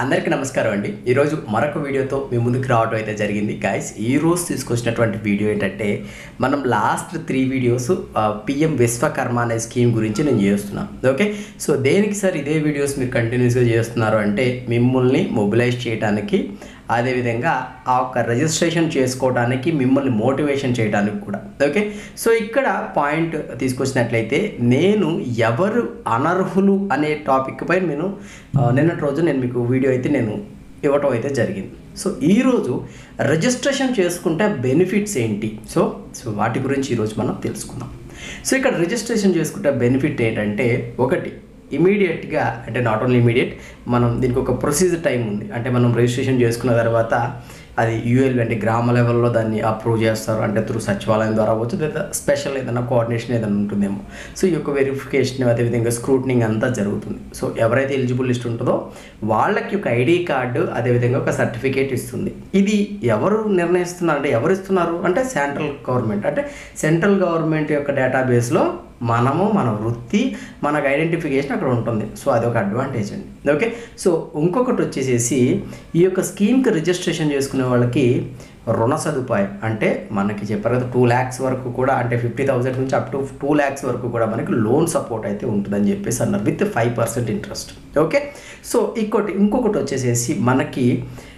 అందరికీ నమస్కారం అండి ఈరోజు మరొక వీడియోతో మీ ముందుకు రావడం అయితే జరిగింది గాయస్ ఈ రోజు తీసుకొచ్చినటువంటి వీడియో ఏంటంటే మనం last three videos PM Vishwakarma అనే స్కీమ్ గురించి నేను చేస్తున్నాను ఓకే సో దేనికి సార్ ఇదే వీడియోస్ మీరు కంటిన్యూస్గా చేస్తున్నారు అంటే మిమ్మల్ని మొబిలైజ్ చేయడానికి అదేవిధంగా ఆ ఒక్క రిజిస్ట్రేషన్ చేసుకోవడానికి మిమ్మల్ని మోటివేషన్ చేయడానికి కూడా ఓకే సో ఇక్కడ పాయింట్ తీసుకొచ్చినట్లయితే నేను ఎవరు అనర్హులు అనే టాపిక్ పై నేను ఆ, నిన్నటి రోజు నేను మీకు వీడియో అయితే నేను ఇవ్వటం అయితే జరిగింది సో ఈరోజు రిజిస్ట్రేషన్ చేసుకుంటే బెనిఫిట్స్ ఏంటి సో సో వాటి గురించి ఈరోజు మనం తెలుసుకుందాం సో ఇక్కడ రిజిస్ట్రేషన్ చేసుకుంటే బెనిఫిట్ ఏంటంటే ఒకటి ఇమీడియట్గా అంటే నాట్ ఓన్లీ ఇమీడియట్ మనం దీనికి ఒక ప్రొసీజర్ టైం ఉంది అంటే మనం రిజిస్ట్రేషన్ చేసుకున్న తర్వాత అది యూఎల్ అంటే గ్రామ లెవెల్లో దాన్ని అప్రూవ్ చేస్తారు అంటే త్రూ సచివాలయం ద్వారా అవ్వచ్చు లేదా స్పెషల్ ఏదైనా కోఆర్డినేషన్ ఏదైనా ఉంటుందేమో సో ఈ యొక్క వెరిఫికేషన్ అదేవిధంగా స్క్రూటనింగ్ అంతా జరుగుతుంది సో ఎవరైతే ఎలిజిబుల్ లిస్ట్ ఉంటుందో వాళ్ళకి ఒక ఐడి కార్డు అదేవిధంగా ఒక సర్టిఫికేట్ ఇస్తుంది ఇది ఎవరు నిర్ణయిస్తున్నారు అంటే ఎవరు ఇస్తున్నారు అంటే సెంట్రల్ గవర్నమెంట్ అంటే సెంట్రల్ గవర్నమెంట్ యొక్క డేటాబేస్లో మనము మన వృత్తి మనకు ఐడెంటిఫికేషన్ అక్కడ ఉంటుంది సో అదొక అడ్వాంటేజ్ అండి ఓకే సో ఇంకొకటి వచ్చేసేసి ఈ యొక్క స్కీమ్కి రిజిస్ట్రేషన్ చేసుకునే వాళ్ళకి రుణ సదుపాయం అంటే మనకి చెప్పారు కదా టూ ల్యాక్స్ వరకు కూడా అంటే ఫిఫ్టీ థౌసండ్ నుంచి అప్ టు టూ ల్యాక్స్ వరకు కూడా మనకి లోన్ సపోర్ట్ అయితే ఉంటుందని చెప్పేసి అన్నారు with five percent interest okay so ఇంకోటి ఇంకొకటి వచ్చేసేసి మనకి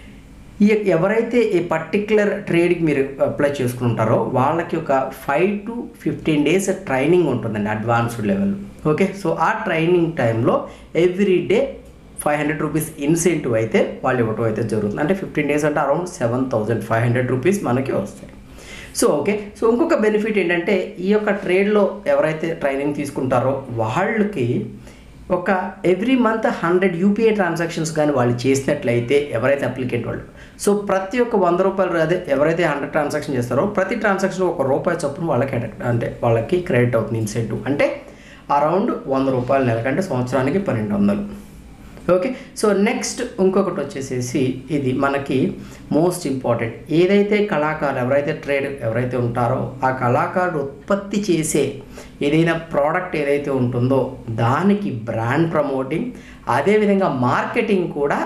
ఈ ఎవరైతే ఈ పర్టిక్యులర్ ట్రేడ్కి మీరు అప్లై చేసుకుంటారో వాళ్ళకి ఒక five to fifteen days training ఉంటుందండి అడ్వాన్స్డ్ లెవెల్ ఓకే సో ఆ ట్రైనింగ్ టైంలో every day five hundred rupees incentive అయితే వాళ్ళు ఇవ్వటం అయితే జరుగుతుంది అంటే ఫిఫ్టీన్ డేస్ అంటే around seven thousand five hundred rupees మనకి వస్తాయి సో ఓకే సో ఇంకొక బెనిఫిట్ ఏంటంటే ఈ యొక్క ట్రేడ్లో ఎవరైతే ట్రైనింగ్ తీసుకుంటారో వాళ్ళకి ఒక every month hundred UPI transactions కానీ వాళ్ళు చేసినట్లయితే ఎవరైతే అప్లికెంట్ వాళ్ళు సో ప్రతి ఒక్క వంద రూపాయలు అదే ఎవరైతే హండ్రెడ్ ట్రాన్సాక్షన్ చేస్తారో ప్రతి ట్రాన్సాక్షన్ ఒక రూపాయి చొప్పున వాళ్ళకి అడక్ట్ అంటే వాళ్ళకి క్రెడిట్ అవుతుంది ఇన్సెంటివ్ అంటే అరౌండ్ వంద రూపాయల నెలకంటే సంవత్సరానికి పన్నెండు వందలు ఓకే సో నెక్స్ట్ ఇంకొకటి వచ్చేసేసి ఇది మనకి మోస్ట్ ఇంపార్టెంట్ ఏదైతే కళాకారులు ఎవరైతే ట్రేడ్ ఎవరైతే ఉంటారో ఆ కళాకారుడు ఉత్పత్తి చేసే ఏదైనా ప్రోడక్ట్ ఏదైతే ఉంటుందో దానికి బ్రాండ్ ప్రమోటింగ్ అదేవిధంగా మార్కెటింగ్ కూడా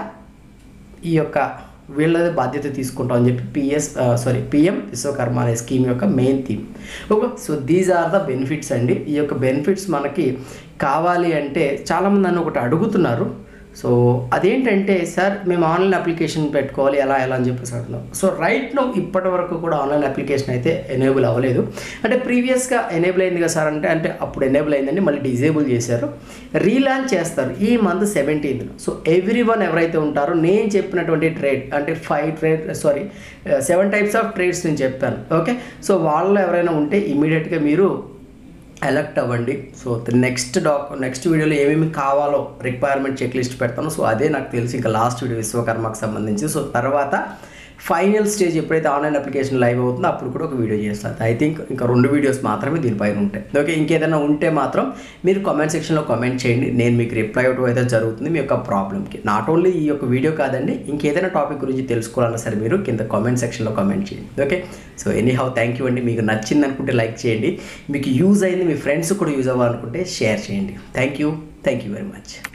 ఈ యొక్క వీళ్ళది బాధ్యత తీసుకుంటాం అని చెప్పి పిఎస్ సారీ పిఎం విశ్వకర్మ అనే స్కీమ్ యొక్క main theme okay so these are the benefits అండి ఈ యొక్క బెనిఫిట్స్ మనకి కావాలి అంటే చాలామంది నన్ను ఒకటి అడుగుతున్నారు సో అదేంటంటే సార్ మేము ఆన్లైన్ అప్లికేషన్ పెట్టుకోవాలి ఎలా ఎలా అని చెప్పేసి అంటున్నాం సో రైట్ నో ఇప్పటి వరకు కూడా ఆన్లైన్ అప్లికేషన్ అయితే ఎనేబుల్ అవ్వలేదు అంటే ప్రీవియస్గా ఎనేబుల్ అయింది కదా సార్ అంటే అంటే అప్పుడు ఎనేబుల్ అయిందండి మళ్ళీ డిజేబుల్ చేశారు రీలాంచ్ చేస్తారు ఈ month seventeenth so everyone ఎవరైతే ఉంటారో నేను చెప్పినటువంటి ట్రేడ్ అంటే five trade sorry seven types of trades నేను చెప్పాను ఓకే సో వాళ్ళు ఎవరైనా ఉంటే ఇమీడియట్గా మీరు ఎలక్ట్ అవ్వండి సో నెక్స్ట్ డాక్ నెక్స్ట్ వీడియోలో ఏమేమి కావాలో రిక్వైర్మెంట్ చెక్ లిస్ట్ పెడతాను సో అదే నాకు తెలిసి ఇంకా లాస్ట్ వీడియో విశ్వకర్మకు సంబంధించి సో తర్వాత ఫైనల్ స్టేజ్ ఎప్పుడైతే ఆన్లైన్ అప్లికేషన్ లైవ్ అవుతుందో అప్పుడు కూడా ఒక వీడియో చేస్తాను ఐ థింక్ ఇంకా రెండు వీడియోస్ మాత్రమే దీనిపైన ఉంటాయి ఓకే ఇంకేదైనా ఉంటే మాత్రం మీరు కామెంట్ సెక్షన్లో కామెంట్ చేయండి నేను మీకు రిప్లై అవ్వడం అయితే జరుగుతుంది మీ యొక్క ప్రాబ్లమ్కి నాట్ ఓన్లీ ఈ యొక్క వీడియో కాదండి ఇంకేదైనా టాపిక్ గురించి తెలుసుకోవాలన్నా సరే మీరు కింద కామెంట్ సెక్షన్లో కామెంట్ చేయండి okay so anyhow thank you అండి మీకు నచ్చింది అనుకుంటే లైక్ చేయండి మీకు యూజ్ అయింది మీ ఫ్రెండ్స్ కూడా యూజ్ అవ్వాలనుకుంటే షేర్ చేయండి thank you thank you very much